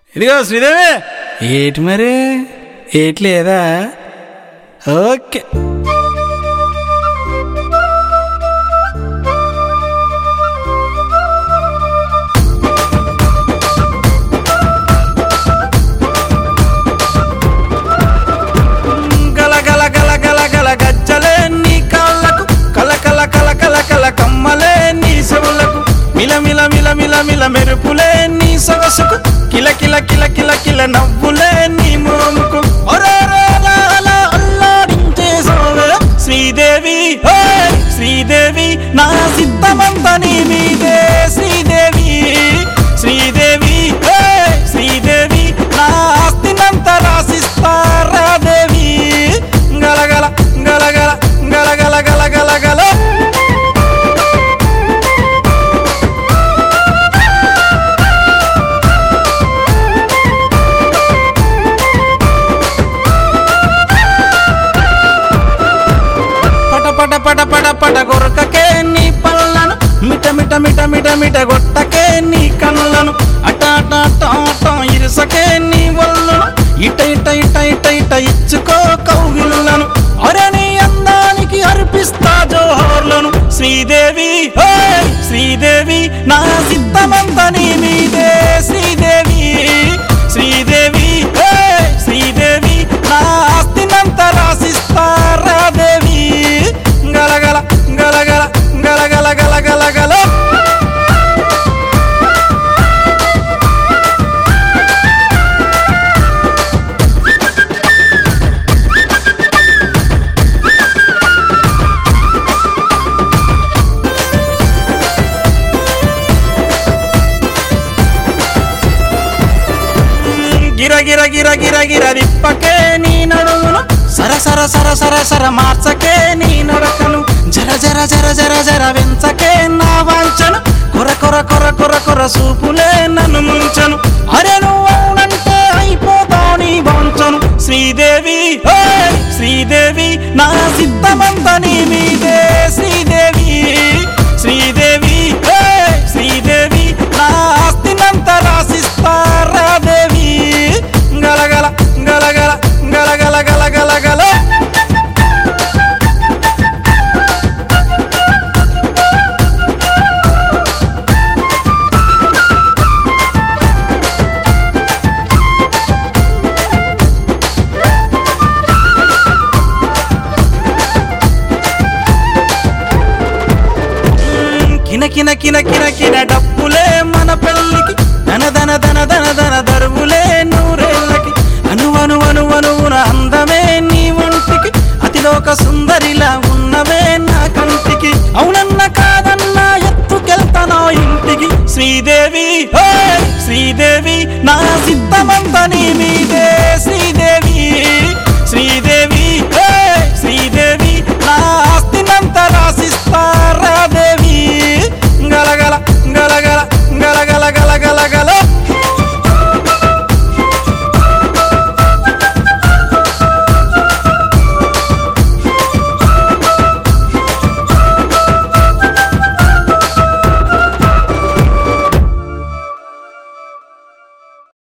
ఇదిగో శ్రీదేవి ఏటి మరి ఏటి లేదా ఓకే గల గల గల గల గల గజ్జలే నీ కాళ్ళకు కల కల కల కల కల కమ్మలే నీ చెవులకు మిల మిల మిల మిల మిల మెరుపులే నీ సొగసుకు కిల కిల కిల కిల కిల నవ్వులే నీ మోముకు ఒరేరేలాల అల్లాడించే సోవే శ్రీదేవి హే శ్రీదేవి నా సిద్ధమంత నీ మీదే శ్రీదేవి శ్రీదేవి హే శ్రీదేవి నా ఆస్తినంత రాసిస్తారా దేవి గలగల గలగల గలగల గలగల గల పట పట పట పట పట గొరకకే నీ పళ్ళను మిట మిట మిట మిట మిట గొట్టకే నీ కళ్ళను అట అట అట అట ఇరుసకే నీ వల్లును ఇట ఇట ఇట ఇట ఇట ఇచ్చుకో కౌగిళ్ళను అరే నీ అందానికి అర్పిస్తా జోహర్లను శ్రీదేవి హే శ్రీదేవి నా సిద్ధమంత నీ మీదే శ్రీదేవి శ్రీదేవి హే శ్రీదేవి నా ఆస్తినంత రాసిస్తారా దేవి గలగల గలగల గలగల గలగల గల గిర గిర గిర గిర గిర రిప్పకే నీ నడుమును సర సర సర సర సర మార్చకే నీ నడకను జర జర జర జర జర వెంచకే నా వాంచను కొర కొర కొర కొర కొర సూపులే నన్ను ముంచను అరే నువ్వు అవునంటే అయిపోతావు నీ వంచను శ్రీదేవి హే శ్రీదేవి నా సిద్ధమంత నీ మీదే శ్రీదేవి శ్రీదేవి హే శ్రీదేవి నా ఆస్తినంత రాసిస్తారా దేవి గలగల గలగల గలగల గలగల గల కిన కిన కిన కిన కిన డప్పులే మన పెళ్ళికి ధన ధన ధన ధన ధన దరువులే నూరేళ్ళకి అనువను అను అనువున అందమే నీ ఒంటికి అతిలోక సుందరిలా ఉన్నవే నా కంటికి అవునన్న కాదన్న ఎత్తుకెళ్తానో ఇంటికి శ్రీదేవి హే శ్రీదేవి నా సిద్ధమంత నీ